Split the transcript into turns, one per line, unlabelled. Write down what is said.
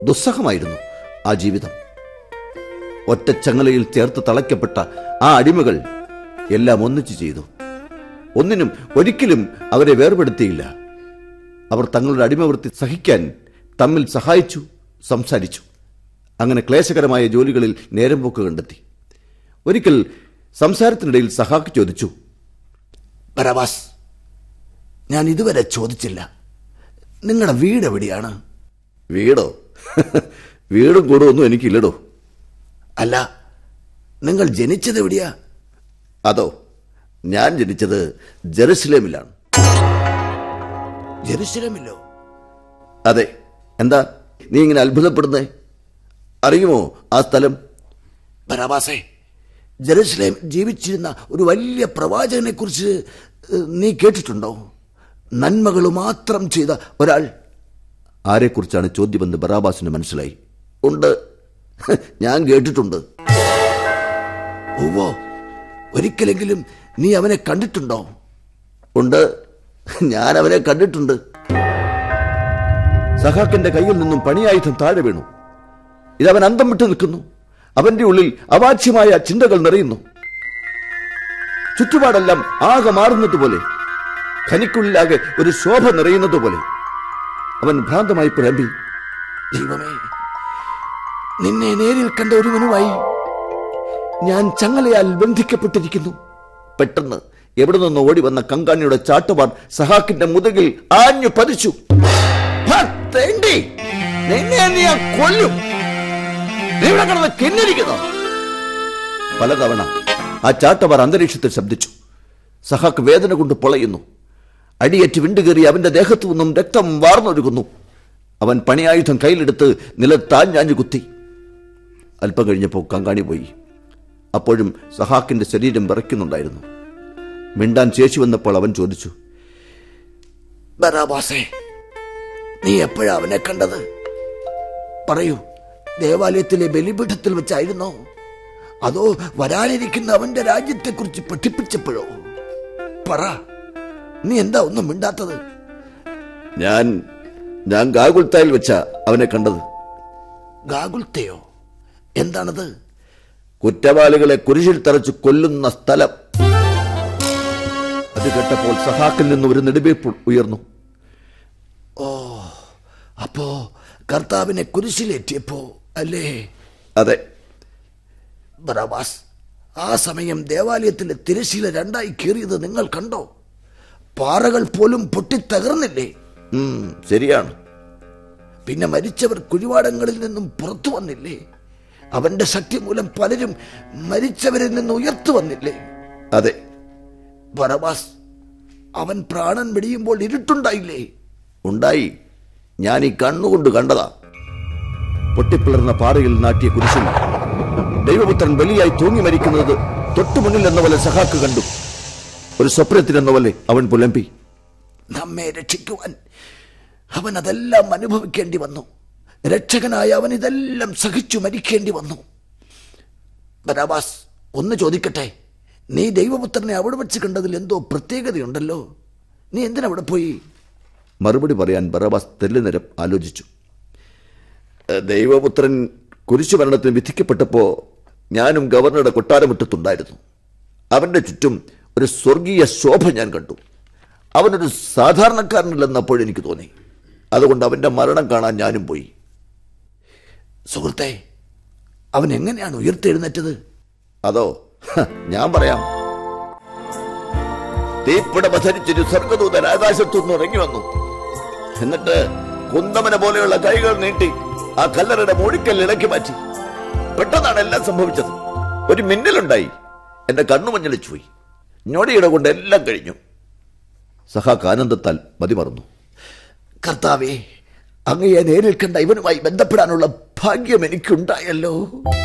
ദുസ്സഹമായിരുന്നു ആ ജീവിതം ഒറ്റച്ചങ്ങലയിൽ ചേർത്ത് തളയ്ക്കപ്പെട്ട ആ അടിമകൾ എല്ലാം ഒന്നിച്ചു ചെയ്തു ഒന്നിനും ഒരിക്കലും അവരെ വേർപെടുത്തിയില്ല അവർ തങ്ങളുടെ അടിമവൃത്തി സഹിക്കാൻ തമ്മിൽ സഹായിച്ചു സംസാരിച്ചു അങ്ങനെ ക്ലേശകരമായ ജോലികളിൽ നേരം പോക്ക് കണ്ടെത്തി ഒരിക്കൽ സംസാരത്തിനിടയിൽ സഹാക്ക് ചോദിച്ചു
ബറവാസ് ഞാൻ ഇതുവരെ ചോദിച്ചില്ല നിങ്ങളുടെ വീട് എവിടെയാണ്
വീടോ വീടും കൂടും ഒന്നും എനിക്കില്ലടോ
അല്ല നിങ്ങൾ ജനിച്ചത് എവിടെയാ
അതോ ഞാൻ ജനിച്ചത് ജെറുസലേമിലാണ്
ജെറുസലമിലോ
അതെ എന്താ നീ ഇങ്ങനെ അത്ഭുതപ്പെടുന്നേ അറിയുമോ ആ സ്ഥലം
ബറാബാസേ ജെറുസലേം ജീവിച്ചിരുന്ന ഒരു വലിയ പ്രവാചകനെ കുറിച്ച് നീ കേട്ടിട്ടുണ്ടോ നന്മകൾ മാത്രം ചെയ്ത ഒരാൾ
ആരെക്കുറിച്ചാണ് ചോദ്യമെന്ന് ബറാബാസിന് മനസ്സിലായി ഉണ്ട് ഞാൻ കേട്ടിട്ടുണ്ട്
ഓവോ ഒരിക്കലെങ്കിലും നീ അവനെ കണ്ടിട്ടുണ്ടോ
ഉണ്ട് ഞാൻ അവനെ കണ്ടിട്ടുണ്ട് സഹാക്കിന്റെ കയ്യിൽ നിന്നും പണിയായുധം താഴെ വീണു ഇതവൻ അന്തം വിട്ടു നിൽക്കുന്നു അവന്റെ ഉള്ളിൽ അവാച്യമായ ചിന്തകൾ നിറയുന്നു ചുറ്റുപാടെല്ലാം ആകെ മാറുന്നത് പോലെ ഖനിക്കുള്ളിലാകെ ഒരു ശോഭ നിറയുന്നത് പോലെ അവൻ ഭ്രാന്തമായി പുലമ്പി
ദൈവമേ നിന്നെ നേരിൽ കണ്ട ഒരുവനുമായി ഞാൻ ചങ്ങലയാൽ ബന്ധിക്കപ്പെട്ടിരിക്കുന്നു
പെട്ടെന്ന് എവിടെ നിന്ന് ഓടി വന്ന കങ്കാണിയുടെ ചാട്ടുപാർ സഹാക്കിന്റെ മുതുകിൽ ആഞ്ഞു പതിച്ചു
ഹാ, തേണ്ടി നിന്നെ നീ ഞാൻ കൊല്ലും നീ ഇവിടെ കിടന്ന് കിന്നിരിക്കുന്നു
പലതവണ ആ ചാട്ടവാർ അന്തരീക്ഷത്തിൽ ശബ്ദിച്ചു സഹാക്ക് വേദന കൊണ്ട് പൊളയുന്നു അടിയേറ്റ് വിണ്ടുകയറി അവന്റെ ദേഹത്തു നിന്നും രക്തം വാർന്നൊഴുകുന്നു അവൻ പണിയായുധം കയ്യിലെടുത്ത് നിലത്താഞ്ഞാഞ്ഞു കുത്തി അല്പം കഴിഞ്ഞപ്പോൾ കങ്കാണി പോയി അപ്പോഴും സഹാക്കിന്റെ ശരീരം വിറയ്ക്കുന്നുണ്ടായിരുന്നു മിണ്ടാൻ ശേഷി വന്നപ്പോൾ അവൻ ചോദിച്ചു
ബറാബാസേ നീ എപ്പോഴാ അവനെ കണ്ടത് പറയൂ ദേവാലയത്തിലെ ബലിപീഠത്തിൽ വെച്ചായിരുന്നോ അതോ വരാനിരിക്കുന്ന അവന്റെ രാജ്യത്തെക്കുറിച്ച് പഠിപ്പിച്ചപ്പോഴോ പറ നീ എന്താ ഒന്നും മിണ്ടാത്തത്
ഞാൻ ഞാൻ ഗാഗുൽത്തായിൽ വെച്ച അവനെ കണ്ടത്
ഗാഗുൽത്തയോ എന്താണത്
കുറ്റവാളികളെ കുരിശിൽ തറച്ച് കൊല്ലുന്ന സ്ഥലം അത് കേട്ടപ്പോൾ സഹാക്കിൽ നിന്ന് ഒരു നെടുവീർപ്പ് ഉയർന്നു
അപ്പോ കർത്താവിനെ കുരിശിലേറ്റിയപ്പോ അല്ലേ
അതെ
ബറാബാസ് ആ സമയം ദേവാലയത്തിലെ തിരശീല രണ്ടായി കീറിയത് നിങ്ങൾ കണ്ടോ പാറകൾ പോലും പൊട്ടിത്തകർന്നില്ലേ
ഉം, ശരിയാണ്
പിന്നെ മരിച്ചവർ കുഴിവാടങ്ങളിൽ നിന്നും പുറത്തു വന്നില്ലേ അവന്റെ ശക്തി മൂലം പലരും മരിച്ചവരിൽ നിന്ന് ഉയർത്തു വന്നില്ലേ
അതെ
ബറബാസ് അവൻ പ്രാണൻ വെടിയുമ്പോൾ ഇരുട്ടുണ്ടായില്ലേ
ഉണ്ടായി ഞാൻ ഈ കണ്ണുകൊണ്ട് കണ്ടതാ പൊട്ടിപ്പിളർന്ന പാറയിൽ നാട്ടിയ കുരിശിൽ ദൈവപുത്രൻ ബലിയായി തൂങ്ങി മരിക്കുന്നത് തൊട്ടു മുന്നിൽ എന്ന പോലെ സഹാക്ക് കണ്ടു ഒരു സ്വപ്നത്തിനെന്ന പോലെ അവൻ പുലമ്പി
നമ്മെ രക്ഷിക്കുവാൻ അവൻ അതെല്ലാം അനുഭവിക്കേണ്ടി വന്നു രക്ഷകനായ അവൻ ഇതെല്ലാം സഹിച്ചു മരിക്കേണ്ടി വന്നു ബരാബാസ് ഒന്ന് ചോദിക്കട്ടെ നീ ദൈവപുത്രനെ അവിടെ വെച്ച് കണ്ടതിൽ എന്തോ പ്രത്യേകതയുണ്ടല്ലോ നീ എന്തിനവിടെ പോയി
മറുപടി പറയാൻ ബറബാസ് തെല്ലുനേരം ആലോചിച്ചു "ഏ, ദൈവപുത്രൻ കുരിശുമരണത്തിന് വിധിക്കപ്പെട്ടപ്പോ ഞാനും ഗവർണറുടെ കൊട്ടാരമുറ്റത്തുണ്ടായിരുന്നു അവന്റെ ചുറ്റും ഒരു സ്വർഗീയ ശോഭ ഞാൻ കണ്ടു അവനൊരു സാധാരണക്കാരനല്ലെന്നപ്പോൾ എനിക്ക് തോന്നി അതുകൊണ്ട് അവന്റെ മരണം കാണാൻ ഞാനും പോയി
സുഹൃത്തെ അവൻ എങ്ങനെയാണ് ഉയർത്തെഴുന്നേറ്റത്
അതോ ഹ, ഞാൻ പറയാം തീപ്പിടമ ധരിച്ചൊരു സ്വർഗദൂതൻ ആകാശത്തുനിന്ന് ഇറങ്ങി വന്നു എന്നിട്ട് കുന്തമന പോലെയുള്ള കൈകൾ നീട്ടി ആ കല്ലറയുടെ മൂഴിക്കൽ ഇളക്കി മാറ്റി പെട്ടെന്നാണ് എല്ലാം സംഭവിച്ചത് ഒരു മിന്നലുണ്ടായി എന്റെ കണ്ണു മഞ്ഞളിച്ചു പോയി ഞൊടിയിട കൊണ്ട് എല്ലാം കഴിഞ്ഞു സഹാക്ക് ആനന്ദത്താൽ മതിമറന്നു
കർത്താവേ അങ്ങയെ നേരിൽ കണ്ട ഇവനുമായി ബന്ധപ്പെടാനുള്ള ഭാഗ്യം എനിക്കുണ്ടായല്ലോ